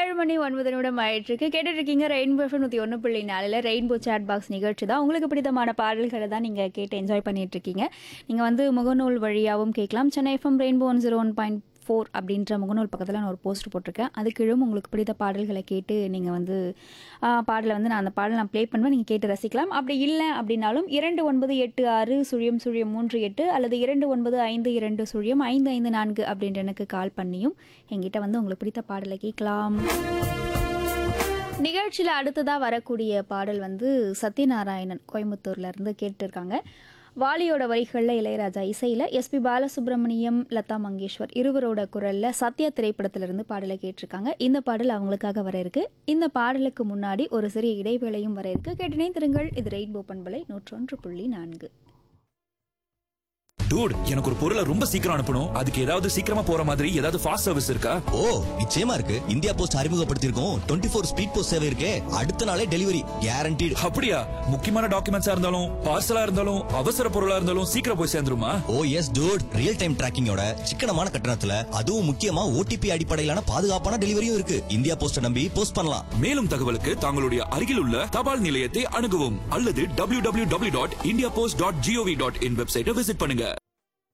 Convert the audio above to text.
ஏழு மணி ஒன்பது நிமிடம் ஆயிட்டிருக்கு கேட்டுட்டு இருக்கீங்க ரெயின்போ எஃப்எம் நூற்றி ஒன்று புள்ளி நாலில் ரெயின்போ சேட் பாக்ஸ் நிகழ்ச்சி தான் உங்களுக்கு பிடித்தமான பாடல்களை தான் நீங்கள் கேட்டு என்ஜாய் பண்ணிட்டு இருக்கீங்க நீங்கள் வந்து முகநூல் வழியாகவும் கேட்கலாம் Chennai FM rainbow one zero one point four அப்படின்ற முகநூல் பக்கத்தில் நான் ஒரு போஸ்ட் போட்டிருக்கேன் அது கீழும் உங்களுக்கு பிடித்த பாடல்களை கேட்டு நீங்கள் வந்து ஆ, பாடலை வந்து நான் அந்த பாடலை நான் ப்ளே பண்ணுவேன் நீங்கள் கேட்டு ரசிக்கலாம் அப்படி இல்லை அப்படின்னாலும் இரண்டு ஒன்பது எட்டு ஆறு சுழியம் சுழியம் மூன்று எட்டு அல்லது இரண்டு ஒன்பது ஐந்து இரண்டு சுழியம் ஐந்து ஐந்து நான்கு அப்படின்ற எனக்கு கால் பண்ணியும் என்கிட்ட வந்து உங்களுக்கு பிடித்த பாடலை கேட்கலாம் நிகழ்ச்சியில் அடுத்ததாக வரக்கூடிய பாடல் வந்து சத்யநாராயணன் கோயம்புத்தூர்ல இருந்து கேட்டிருக்காங்க வாலியோட வரிகளில் இளையராஜா இசையில் எஸ்பி பாலசுப்ரமணியம் லதா மங்கேஷ்வர் இருவரோட குரலில் சத்யா திரைப்படத்திலிருந்து பாடலை கேட்டிருக்காங்க இந்த பாடல் அவங்களுக்காக வர இருக்கு இந்த பாடலுக்கு முன்னாடி ஒரு சிறிய இடைவேளையும் வர இருக்கு கேட்டினை திருங்கள் இது ரெயின்போ பண்பலை நூற்றொன்று புள்ளி நான்கு டூட் எனக்கு ஒரு பொருளை ரொம்ப சீக்கிரம் அனுப்பணும் அதுக்கு ஏதாவது சீக்கிரமா போற மாதிரி ஏதாவது ஃபாஸ்ட் சர்வீஸ் இருக்கா ஓ நிச்சயமா இருக்கு இந்தியா போஸ்ட் அறிமுகப்படுத்தியிருக்கோம் டுவெண்ட்டி ஃபோர் ஸ்பீட் போஸ்ட் சேவை இருக்கே அடுத்த நாளே டெலிவரி கேரண்டீடு அப்படியா முக்கியமான டாக்குமெண்ட்ஸா இருந்தாலும் பார்சலா இருந்தாலும் அவசர பொருளா இருந்தாலும் சீக்கிரம் போய் சேர்ந்துருமா oh yes dude real time டிராக்கிங்கோட சிக்கனமான கட்டணத்துல அதுவும் முக்கியமா ஓடிபி அடிப்படையிலான பாதுகாப்பான டெலிவரியும் இருக்கு இந்தியா போஸ்ட நம்பி போஸ்ட் பண்ணலாம் மேலும் தகவலுக்கு தங்களுடைய அருகில் உள்ள தபால் நிலையத்தை அணுகவும் அல்லது www.indiapost.gov.in டாட் வெப்சைட்டை விசிட் பண்ணுங்க